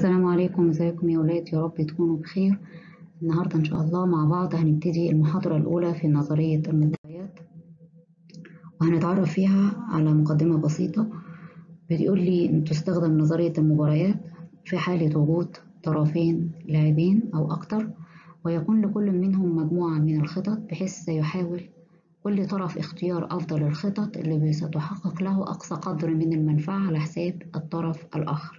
السلام عليكم ازيكم يا ولاد يا رب تكونوا بخير النهاردة ان شاء الله مع بعض هنبتدي المحاضرة الأولى في نظرية المباريات وهنتعرف فيها على مقدمة بسيطة بتقول لي ان تستخدم نظرية المباريات في حالة وجود طرفين لاعبين أو أكتر ويكون لكل منهم مجموعة من الخطط بحيث سيحاول كل طرف اختيار أفضل الخطط اللي ستحقق له أقصى قدر من المنفعة على حساب الطرف الآخر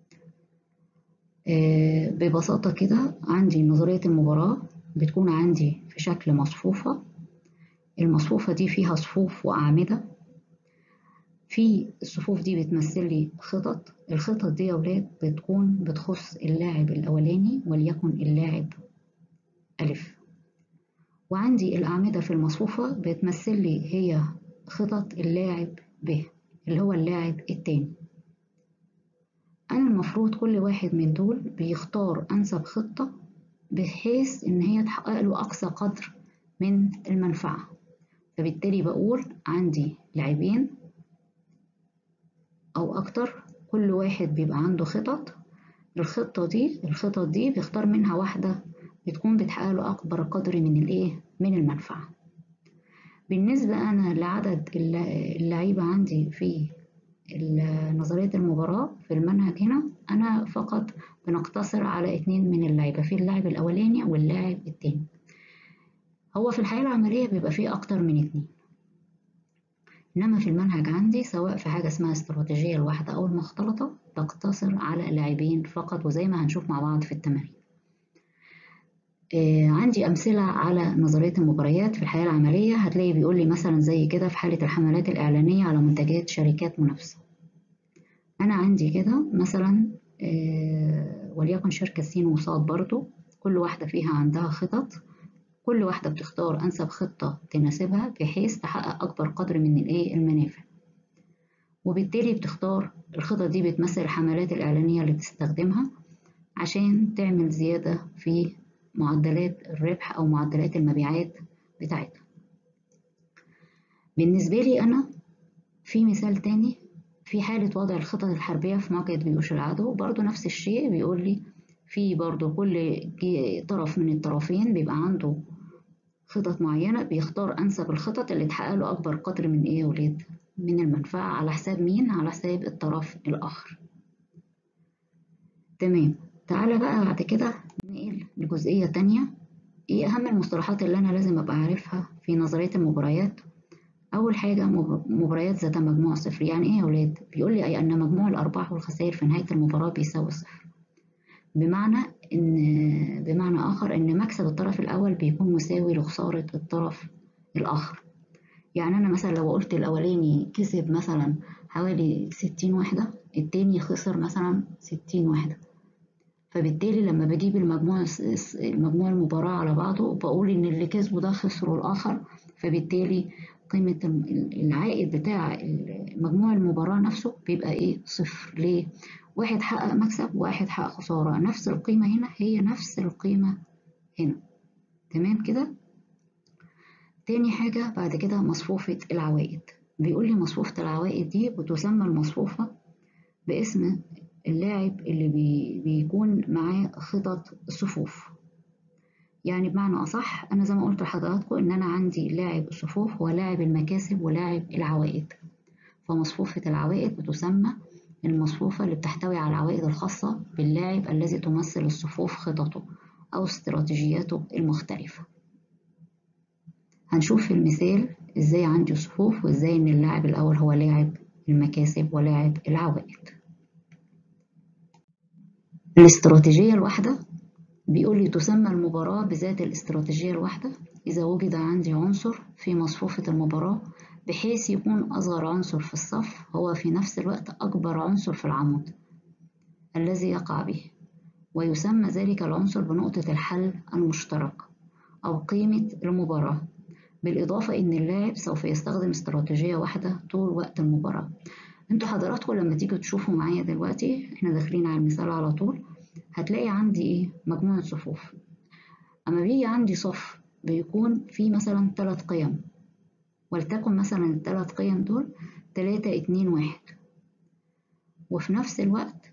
ببساطة كده عندي نظرية المباراة بتكون عندي في شكل مصفوفة المصفوفة دي فيها صفوف وأعمدة في الصفوف دي بتمثل لي خطط الخطط دي يا ولاد بتكون بتخص اللاعب الأولاني وليكن اللاعب ألف وعندي الأعمدة في المصفوفة بتمثل لي هي خطط اللاعب ب اللي هو اللاعب التاني أنا المفروض كل واحد من دول بيختار أنسب خطة بحيث إن هي تحقق له أقصى قدر من المنفعة فبالتالي بقول عندي لاعبين أو أكتر كل واحد بيبقى عنده خطط الخطة دي الخطط دي بيختار منها واحدة بتكون بتحقق له أكبر قدر من الإيه من المنفعة بالنسبة أنا لعدد اللعيبة عندي في نظرية المباراة في المنهج هنا أنا فقط بنقتصر على اتنين من اللعيبة في اللاعب الأولاني واللاعب التاني هو في الحياة العملية بيبقى فيه أكتر من اتنين إنما في المنهج عندي سواء في حاجة اسمها استراتيجية الواحدة أو المختلطة بقتصر على لاعبين فقط وزي ما هنشوف مع بعض في التمارين آه عندي أمثلة على نظرية المباريات في الحياة العملية هتلاقي بيقول لي مثلا زي كده في حالة الحملات الإعلانية على منتجات شركات منافسة أنا عندي كده مثلا آه وليكن شركة سين وصاد برضو كل واحدة فيها عندها خطط كل واحدة بتختار أنسب خطة تناسبها بحيث تحقق أكبر قدر من الإيه المنافع وبالتالي بتختار الخطط دي بتمثل الحملات الإعلانية اللي بتستخدمها عشان تعمل زيادة في معدلات الربح أو معدلات المبيعات بتاعتها بالنسبة لي أنا في مثال تاني في حالة وضع الخطط الحربية في مواجهة جيوش العدو برضو نفس الشيء بيقول لي في برضو كل طرف من الطرفين بيبقى عنده خطط معينة بيختار أنسب الخطط اللي تحقق له أكبر قدر من إيه يا ولاد من المنفعة على حساب مين على حساب الطرف الآخر تمام تعالى بقى بعد كده ننقل لجزئية تانية ايه أهم المصطلحات اللي أنا لازم أبقى عارفها في نظرية المباريات أول حاجة مباريات ذات مجموع صفر يعني إيه يا ولاد؟ بيقول لي أي أن مجموع الأرباح والخسائر في نهاية المباراة بيساوي صفر بمعنى إن بمعنى آخر إن مكسب الطرف الأول بيكون مساوي لخسارة الطرف الآخر يعني أنا مثلا لو قلت الأولاني كسب مثلا حوالي ستين وحدة التاني خسر مثلا ستين وحدة فبالتالي لما بجيب المجموع المجموع المباراة على بعضه بقول إن اللي كسبه ده خسره الآخر فبالتالي قيمة العائد بتاع مجموع المباراة نفسه بيبقى إيه صفر ليه؟ واحد حقق مكسب وواحد حقق خسارة نفس القيمة هنا هي نفس القيمة هنا تمام كده؟ تاني حاجة بعد كده مصفوفة العوائد بيقول لي مصفوفة العوائد دي بتسمى المصفوفة باسم اللاعب اللي بي بيكون معاه خطط صفوف يعني بمعنى أصح أنا زي ما قلت لحضراتكم إن أنا عندي لاعب الصفوف ولاعب المكاسب ولاعب العوائد فمصفوفة العوائد بتسمى المصفوفة اللي بتحتوي على العوائد الخاصة باللاعب الذي تمثل الصفوف خططه أو استراتيجياته المختلفة هنشوف في المثال إزاي عندي صفوف وإزاي إن اللاعب الأول هو لاعب المكاسب ولاعب العوائد الاستراتيجية الواحدة بيقول لي تسمى المباراة بذات الاستراتيجية الواحدة إذا وجد عندي عنصر في مصفوفة المباراة بحيث يكون أصغر عنصر في الصف هو في نفس الوقت أكبر عنصر في العمود الذي يقع به ويسمى ذلك العنصر بنقطة الحل المشترك أو قيمة المباراة بالإضافة إن اللاعب سوف يستخدم استراتيجية واحدة طول وقت المباراة انتوا حضراتكم لما تيجوا تشوفوا معايا دلوقتي احنا داخلين على المثال على طول هتلاقي عندي ايه مجموعة صفوف اما بيجي عندي صف بيكون فيه مثلا ثلاث قيم ولتكن مثلا الثلاث قيم دول تلاتة اتنين واحد وفي نفس الوقت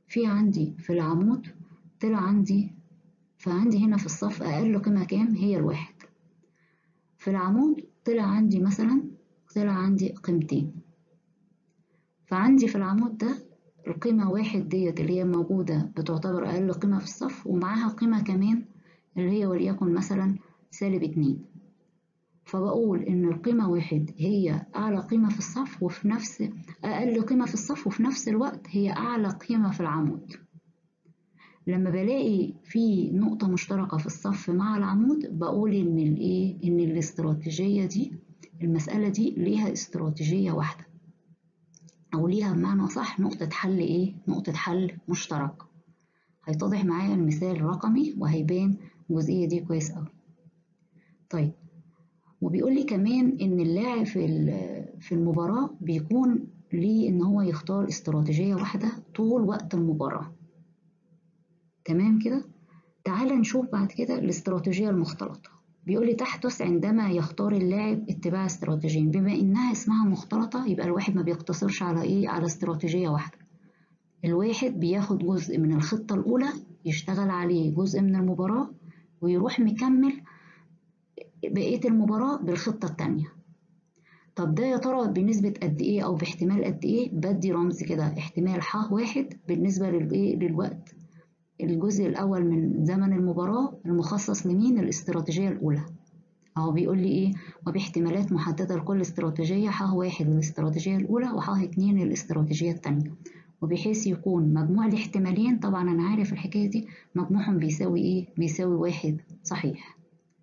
في عندي في العمود طلع عندي فعندي هنا في الصف أقل قيمة كام هي الواحد في العمود طلع عندي مثلا طلع عندي قيمتين فعندي في العمود ده القيمة واحد ديت اللي هي موجودة بتعتبر أقل قيمة في الصف ومعاها قيمة كمان اللي هي وليكن مثلا سالب اتنين فبقول إن القيمة واحد هي أعلى قيمة في الصف وفي نفس أقل قيمة في الصف وفي نفس الوقت هي أعلى قيمة في العمود لما بلاقي في نقطة مشتركة في الصف مع العمود بقول إن الإيه إن الاستراتيجية دي المسألة دي ليها استراتيجية واحدة أو ليها بمعنى صح نقطة حل إيه نقطة حل مشترك هيتضح معايا المثال رقمي وهيبان الجزئية دي كويس أوي طيب وبيقول لي كمان إن اللاعب في في المباراة بيكون ليه إن هو يختار استراتيجية واحدة طول وقت المباراة تمام كده تعال نشوف بعد كده الاستراتيجية المختلطة بيقول لي تحدث عندما يختار اللاعب اتباع استراتيجيين بما انها اسمها مختلطة يبقى الواحد ما بيقتصرش على ايه على استراتيجية واحدة الواحد بياخد جزء من الخطة الأولى يشتغل عليه جزء من المباراة ويروح مكمل بقية المباراة بالخطة التانية طب ده يا ترى بنسبة قد ايه أو باحتمال قد ايه بدي رمز كده احتمال ح واحد بالنسبة للإيه للوقت الجزء الأول من زمن المباراة المخصص لمين الاستراتيجية الأولى أهو بيقول لي إيه وباحتمالات محددة لكل استراتيجية ح واحد للاستراتيجية الأولى وح اتنين للاستراتيجية التانية وبحيث يكون مجموع الاحتمالين طبعا أنا عارف الحكاية دي مجموعهم بيساوي إيه بيساوي واحد صحيح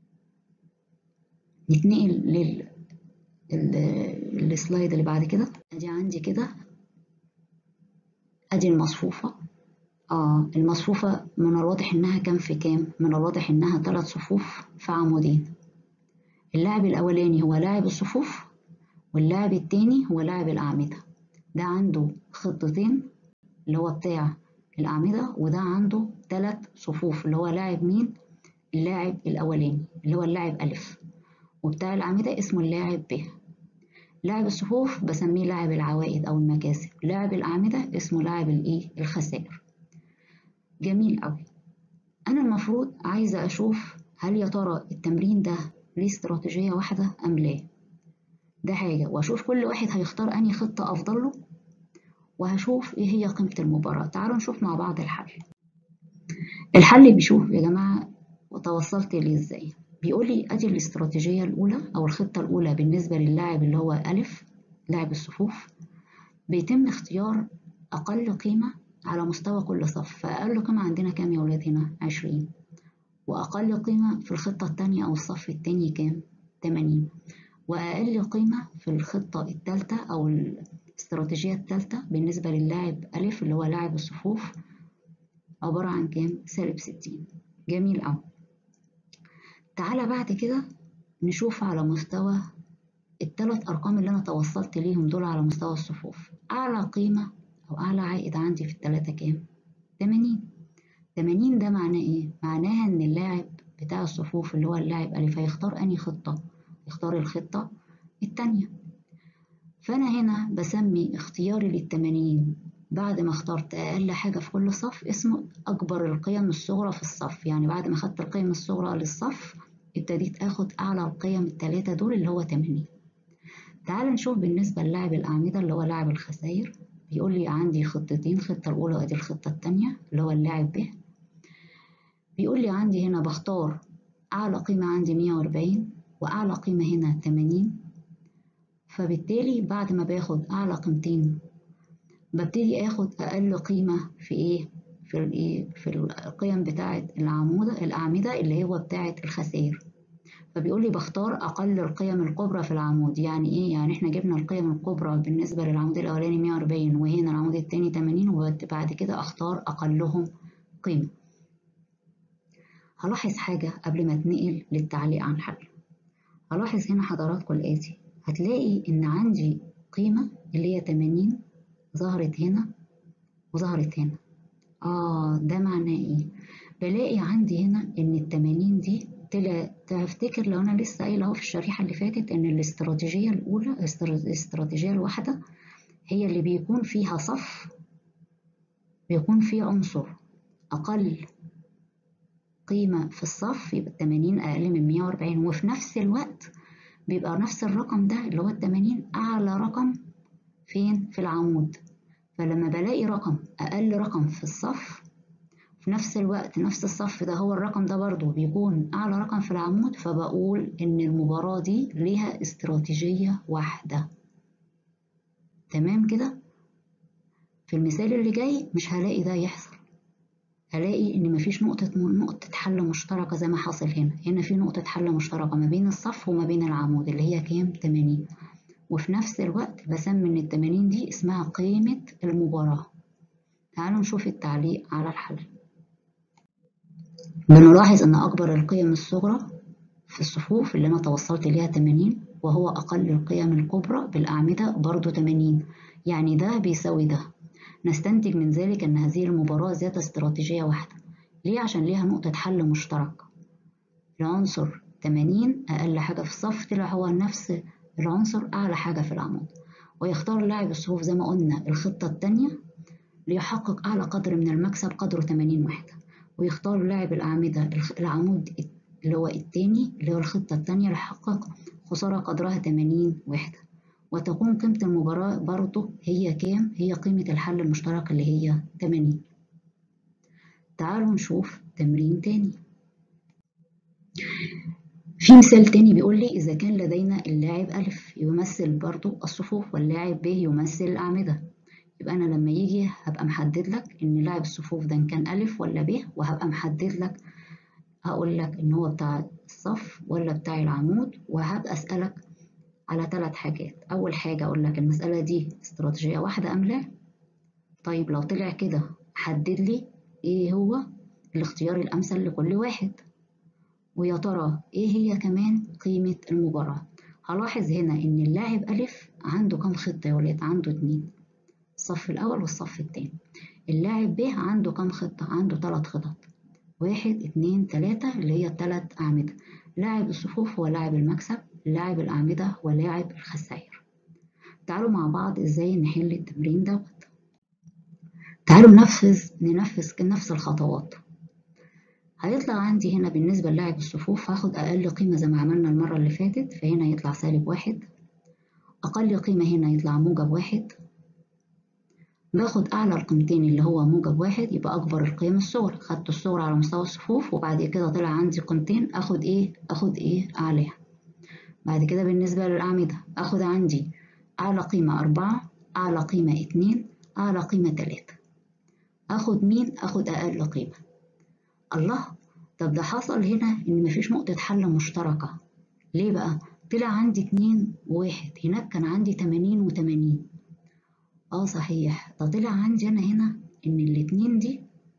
نتنقل لل السلايد اللي بعد كده ادي عندي كده ادي المصفوفة اه المصفوفة من الواضح انها كام في كام من الواضح انها ثلاث صفوف في عمودين اللاعب الاولاني هو لاعب الصفوف واللاعب التاني هو لاعب الاعمدة ده عنده خطتين اللي هو بتاع الاعمدة وده عنده ثلاث صفوف اللي هو لاعب مين اللاعب الاولاني اللي هو اللاعب الف وبتاع الأعمدة اسمه اللاعب ب لاعب الصفوف بسميه لاعب العوائد أو المكاسب لاعب الأعمدة اسمه لاعب الإيه الخسائر جميل أوي أنا المفروض عايزة أشوف هل يا ترى التمرين ده ليه استراتيجية واحدة أم لا ده حاجة وأشوف كل واحد هيختار أنهي خطة أفضل له وهشوف إيه هي قيمة المباراة تعالوا نشوف مع بعض الحل الحل بيشوف يا جماعة وتوصلت ليه إزاي بيقول لي ادي الاستراتيجيه الاولى او الخطه الاولى بالنسبه للاعب اللي هو الف لاعب الصفوف بيتم اختيار اقل قيمه على مستوى كل صف فاقل قيمه عندنا كام يا ولاد هنا 20 واقل قيمه في الخطه الثانيه او الصف الثاني كام 80 واقل قيمه في الخطه الثالثه او الاستراتيجيه الثالثه بالنسبه للاعب الف اللي هو لاعب الصفوف عباره عن كام سالب 60 جميل قوي تعالى بعد كده نشوف على مستوى الثلاث أرقام اللي أنا توصلت ليهم دول على مستوى الصفوف أعلى قيمة أو أعلى عائد عندي في التلاتة كام؟ 80 80 ده معناه إيه؟ معناها إن اللاعب بتاع الصفوف اللي هو اللاعب ألف هيختار أنهي خطة؟ يختار الخطة التانية فأنا هنا بسمي اختياري للتمانين بعد ما اخترت أقل حاجة في كل صف اسمه أكبر القيم الصغرى في الصف يعني بعد ما خدت القيم الصغرى للصف ابتديت اخد اعلى القيم التلاتة دول اللي هو 80 تعال نشوف بالنسبة للاعب الأعمدة اللي هو لاعب الخسائر بيقول لي عندي خطتين الخطة الأولى وأدي الخطة التانية اللي هو اللاعب ب بيقول لي عندي هنا بختار أعلى قيمة عندي 140 وأعلى قيمة هنا 80 فبالتالي بعد ما باخد أعلى قيمتين ببتدي اخد اقل قيمة في ايه في الايه في القيم بتاعة العمودة الأعمدة اللي هو بتاعة الخسائر فبيقول لي بختار أقل القيم الكبرى في العمود يعني إيه يعني إحنا جبنا القيم الكبرى بالنسبة للعمود الأولاني 140 وهنا العمود التاني 80 وبعد كده أختار أقلهم قيمة هلاحظ حاجة قبل ما اتنقل للتعليق عن الحل هلاحظ هنا حضراتكم الآتي هتلاقي إن عندي قيمة اللي هي 80 ظهرت هنا وظهرت هنا آه ده معناه إيه؟ بلاقي عندي هنا إن التمانين دي طلع تفتكر لو أنا لسه قايلة أهو في الشريحة اللي فاتت إن الاستراتيجية الأولى الاستراتيجية الواحدة هي اللي بيكون فيها صف بيكون في عنصر أقل قيمة في الصف يبقى التمانين أقل من مية وأربعين وفي نفس الوقت بيبقى نفس الرقم ده اللي هو التمانين أعلى رقم فين في العمود فلما بلاقي رقم أقل رقم في الصف في نفس الوقت نفس الصف ده هو الرقم ده برضو بيكون أعلى رقم في العمود فبقول إن المباراة دي ليها استراتيجية واحدة تمام كده في المثال اللي جاي مش هلاقي ده يحصل هلاقي ان مفيش نقطة نقطة حل مشتركة زي ما حصل هنا هنا في نقطة حل مشتركة ما بين الصف وما بين العمود اللي هي كام 80 وفي نفس الوقت بسمي ان التمانين دي اسمها قيمة المباراة تعالوا نشوف التعليق على الحل بنلاحظ ان اكبر القيم الصغرى في الصفوف اللي انا توصلت ليها 80 وهو اقل القيم الكبرى بالاعمدة برضو 80 يعني ده بيساوي ده نستنتج من ذلك أن هذه المباراة ذات استراتيجية واحدة ليه؟ عشان ليها نقطة حل مشترك العنصر 80 أقل حاجة في الصف طلع هو نفس العنصر أعلى حاجة في العمود ويختار لاعب الصفوف زي ما قلنا الخطة التانية ليحقق أعلى قدر من المكسب قدره 80 وحدة ويختار لاعب الأعمدة العمود اللي هو التاني اللي هو الخطة التانية ليحقق خسارة قدرها 80 وحدة وتكون قيمة المباراة برضه هي كام؟ هي قيمة الحل المشترك اللي هي 80 تعالوا نشوف تمرين تاني في مثال تاني بيقول لي إذا كان لدينا اللاعب ألف يمثل برضه الصفوف واللاعب ب يمثل الأعمدة يبقى أنا لما يجي هبقى محدد لك إن لاعب الصفوف ده إن كان ألف ولا ب وهبقى محدد لك هقول لك إن هو بتاع الصف ولا بتاع العمود وهبقى أسألك على ثلاث حاجات أول حاجة أقول لك المسألة دي استراتيجية واحدة أم لا طيب لو طلع كده حدد لي إيه هو الاختيار الأمثل لكل واحد ويا ترى إيه هي كمان قيمة المباراة هلاحظ هنا إن اللاعب ألف عنده كام خطة يا ولاد عنده اتنين الصف الأول والصف التاني اللاعب ب عنده كام خطة عنده تلات خطط واحد اتنين تلاتة اللي هي التلات أعمدة لاعب الصفوف هو لاعب المكسب لاعب الأعمدة ولاعب الخسائر تعالوا مع بعض ازاي نحل التمرين دوت تعالوا ننفذ ننفذ نفس الخطوات هيطلع عندي هنا بالنسبة للاعب الصفوف هاخد أقل قيمة زي ما عملنا المرة اللي فاتت فهنا يطلع سالب واحد أقل قيمة هنا يطلع موجب واحد باخد أعلى القيمتين اللي هو موجب واحد يبقى أكبر القيم الصغرى خدت الصغرى على مستوى الصفوف وبعد كده طلع عندي قيمتين أخد إيه أخد إيه أعلاها بعد كده بالنسبة للأعمدة أخد عندي أعلى قيمة أربعة أعلى قيمة اتنين أعلى قيمة تلاتة أخد مين؟ أخد أقل قيمة الله طب ده حصل هنا إن مفيش نقطة حل مشتركة ليه بقى؟ طلع عندي اتنين وواحد هناك كان عندي تمانين وتمانين اه صحيح ده طلع عندي أنا هنا إن الاتنين دي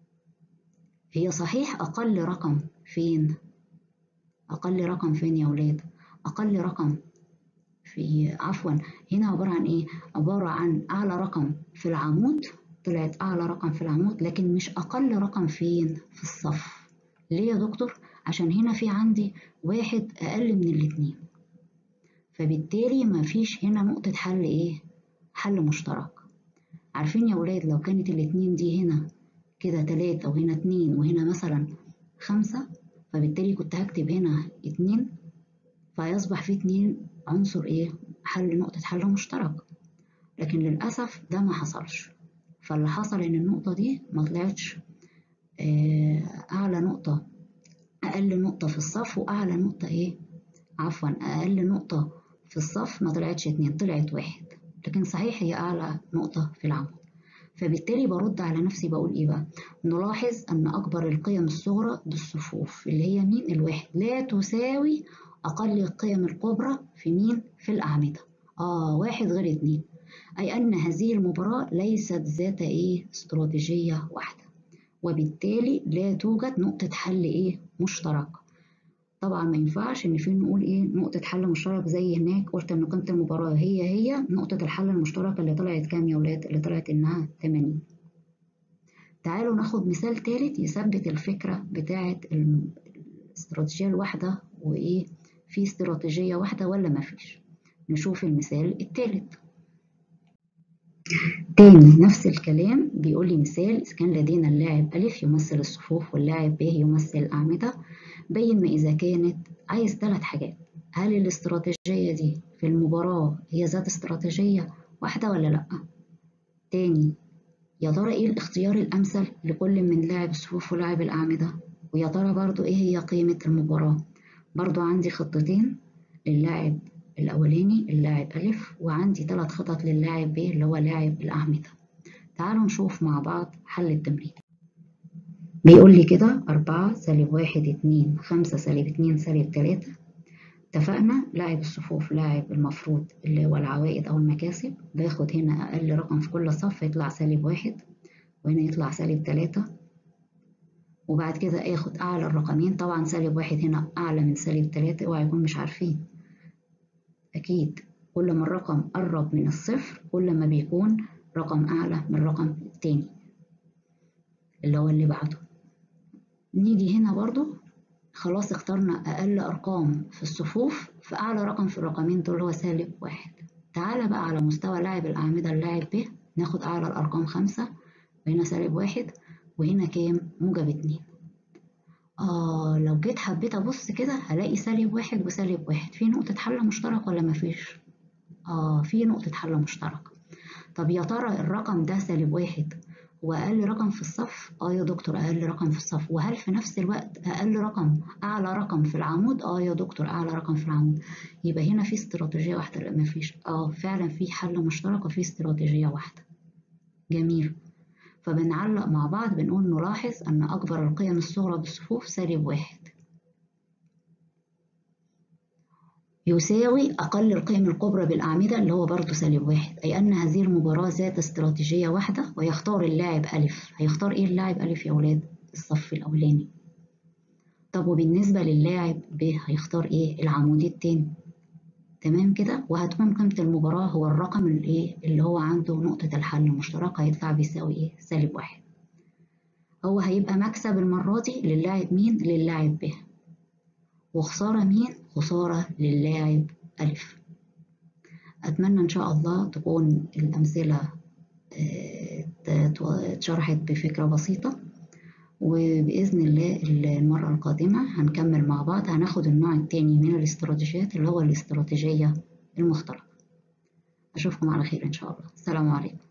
هي صحيح أقل رقم فين؟ أقل رقم فين يا ولاد؟ أقل رقم في عفوا هنا عبارة عن إيه؟ عبارة عن أعلى رقم في العمود طلعت أعلى رقم في العمود لكن مش أقل رقم فين؟ في الصف ليه يا دكتور؟ عشان هنا في عندي واحد أقل من الاتنين فبالتالي مفيش هنا نقطة حل إيه؟ حل مشترك عارفين يا ولاد لو كانت الاتنين دي هنا كده تلاتة وهنا اتنين وهنا مثلا خمسة فبالتالي كنت هكتب هنا اتنين فيصبح في اتنين عنصر ايه حل نقطة حل مشترك لكن للأسف ده ما حصلش فاللي حصل ان النقطة دي ما طلعتش أعلى نقطة أقل نقطة في الصف وأعلى نقطة ايه عفوا أقل نقطة في الصف ما طلعتش اتنين طلعت واحد لكن صحيح هي أعلى نقطة في العمود فبالتالي برد على نفسي بقول ايه بقى نلاحظ ان اكبر القيم الصغرى بالصفوف اللي هي مين الواحد لا تساوي أقل القيم الكبرى في مين؟ في الأعمدة آه واحد غير اتنين أي أن هذه المباراة ليست ذات إيه؟ استراتيجية واحدة وبالتالي لا توجد نقطة حل إيه؟ مشترك طبعا ما ينفعش إن في نقول إيه نقطة حل مشترك زي هناك قلت إن قيمة المباراة هي هي نقطة الحل المشترك اللي طلعت كام يا ولاد؟ اللي طلعت إنها 80 تعالوا ناخد مثال تالت يثبت الفكرة بتاعة الاستراتيجية الواحدة وإيه في استراتيجية واحدة ولا ما فيش نشوف المثال الثالث تاني نفس الكلام بيقول لي مثال إذا كان لدينا اللاعب ألف يمثل الصفوف واللاعب ب يمثل الأعمدة بين ما إذا كانت عايز ثلاث حاجات هل الاستراتيجية دي في المباراة هي ذات استراتيجية واحدة ولا لأ؟ تاني يا ترى إيه الاختيار الأمثل لكل من لاعب الصفوف ولاعب الأعمدة؟ ويا ترى برضو إيه هي قيمة المباراة؟ برضو عندي خطتين للاعب الأولاني اللاعب ألف وعندي ثلاث خطط للاعب ب اللي هو لاعب الأعمدة تعالوا نشوف مع بعض حل التمرين بيقول لي كده أربعة سالب واحد اتنين خمسة سالب اتنين سالب تلاتة اتفقنا لاعب الصفوف لاعب المفروض اللي هو العوائد أو المكاسب باخد هنا أقل رقم في كل صف يطلع سالب واحد وهنا يطلع سالب تلاتة وبعد كده اخد أعلى الرقمين طبعا سالب واحد هنا أعلى من سالب تلاتة اوعى يكون مش عارفين أكيد كل ما الرقم قرب من الصفر كل ما بيكون رقم أعلى من الرقم التاني اللي هو اللي بعده نيجي هنا برضو خلاص اخترنا أقل أرقام في الصفوف فأعلى رقم في الرقمين دول هو سالب واحد تعالى بقى على مستوى لاعب الأعمدة اللاعب ب ناخد أعلى الأرقام خمسة وهنا سالب واحد وهنا كام موجب اتنين آه لو جيت حبيت أبص كده هلاقي سالب واحد وسالب واحد في نقطة حل مشترك ولا مفيش؟ آه في نقطة حل مشترك طب يا ترى الرقم ده سالب واحد هو أقل رقم في الصف؟ آه يا دكتور أقل رقم في الصف وهل في نفس الوقت أقل رقم أعلى رقم في العمود؟ آه يا دكتور أعلى رقم في العمود يبقى هنا في استراتيجية واحدة لا مفيش آه فعلا في حل مشترك وفي استراتيجية واحدة جميل فبنعلق مع بعض بنقول نلاحظ أن أكبر القيم الصغرى بالصفوف سالب واحد يساوي أقل القيم الكبرى بالأعمدة اللي هو برضه سالب واحد أي أن هذه المباراة ذات استراتيجية واحدة ويختار اللاعب ألف هيختار إيه اللاعب ألف يا ولاد؟ الصف الأولاني طب وبالنسبة للاعب ب هيختار إيه؟ العمود التاني تمام كده وهتكون قيمة المباراة هو الرقم الايه اللي هو عنده نقطة الحل المشتركة هيطلع بيساوي ايه سالب واحد هو هيبقى مكسب المرة دي للاعب مين للاعب ب وخسارة مين خسارة للاعب ألف أتمنى إن شاء الله تكون الأمثلة اتشرحت بفكرة بسيطة وبإذن الله المرة القادمة هنكمل مع بعض هناخد النوع التاني من الاستراتيجيات اللي هو الاستراتيجية المختلطة أشوفكم على خير إن شاء الله السلام عليكم